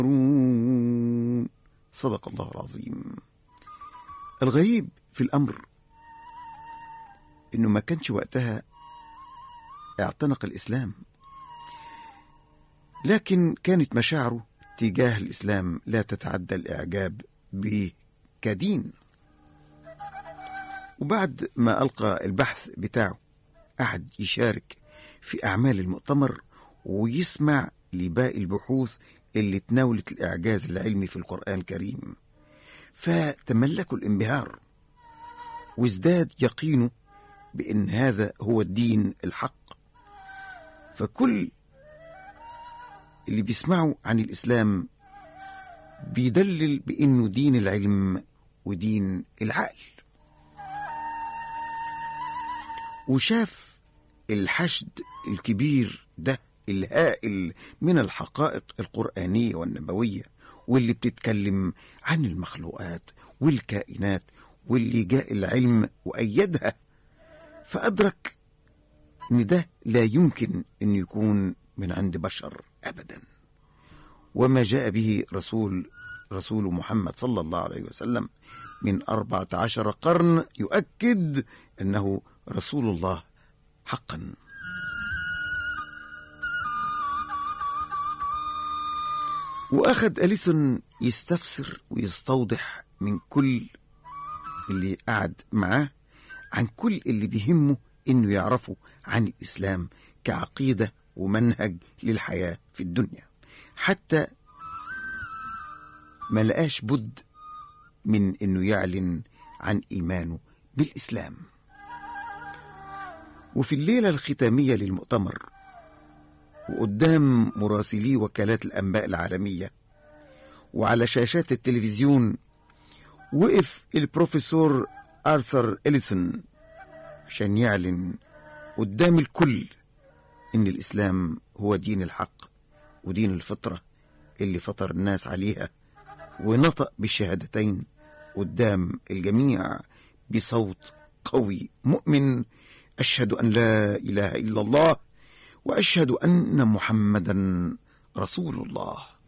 صدق الله العظيم الغريب في الأمر إنه ما كانش وقتها اعتنق الإسلام لكن كانت مشاعره تجاه الإسلام لا تتعدى الإعجاب به كدين وبعد ما ألقى البحث بتاعه قعد يشارك في أعمال المؤتمر ويسمع لباقي البحوث اللي تناولت الإعجاز العلمي في القرآن الكريم فتملكوا الانبهار وازداد يقينه بأن هذا هو الدين الحق فكل اللي بيسمعوا عن الإسلام بيدلل بأنه دين العلم ودين العقل وشاف الحشد الكبير ده الهائل من الحقائق القرآنية والنبوية واللي بتتكلم عن المخلوقات والكائنات واللي جاء العلم وأيدها فأدرك إن ده لا يمكن أن يكون من عند بشر أبدا وما جاء به رسول رسول محمد صلى الله عليه وسلم من أربعة عشر قرن يؤكد أنه رسول الله حقا وأخذ أليسون يستفسر ويستوضح من كل اللي قعد معاه عن كل اللي بيهمه إنه يعرفه عن الإسلام كعقيدة ومنهج للحياة في الدنيا حتى ما لقاش بد من إنه يعلن عن إيمانه بالإسلام وفي الليلة الختامية للمؤتمر وقدام مراسلي وكالات الأنباء العالمية وعلى شاشات التلفزيون وقف البروفيسور آرثر إليسون عشان يعلن قدام الكل إن الإسلام هو دين الحق ودين الفطرة اللي فطر الناس عليها ونطق بالشهادتين قدام الجميع بصوت قوي مؤمن أشهد أن لا إله إلا الله وأشهد أن محمدا رسول الله